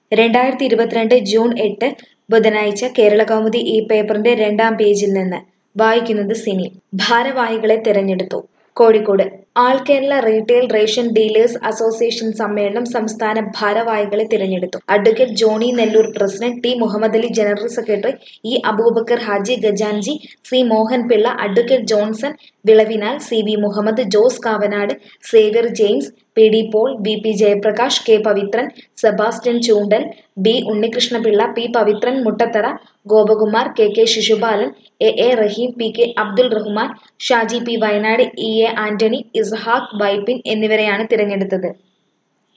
രണ്ടായിരത്തി ഇരുപത്തിരണ്ട് ജൂൺ എട്ട് ബുധനാഴ്ച കേരളകൗമുദി ഈ പേപ്പറിന്റെ രണ്ടാം പേജിൽ നിന്ന് വായിക്കുന്നത് സിനി ഭാരവാഹികളെ തെരഞ്ഞെടുത്തു Kozhikode all Kerala retail ration dealers association സമ്മേളനം സംസ്ഥാന ഭാരവാഹികളെ തിരഞ്ഞെടുത്തു advocate Johny Nelloor president T Muhammad Ali general secretary E Aboobacker Haji ഖജാൻജി C Mohan Pillai advocate Johnson Vilavinal C V Muhammad Jose Kavanad Xavier James P D Paul V P Jayaprakash K Pavithran Sebastian Choondal B Unnikrishnapillai P Pavithran Muttathara Gopakumar K K Sisupalan A A Rahim P K Abdul Rahman Shaji P Wayanad E A Antony Ishaq Vypin എന്നിവരെയാണ് തിരഞ്ഞെടുത്തത്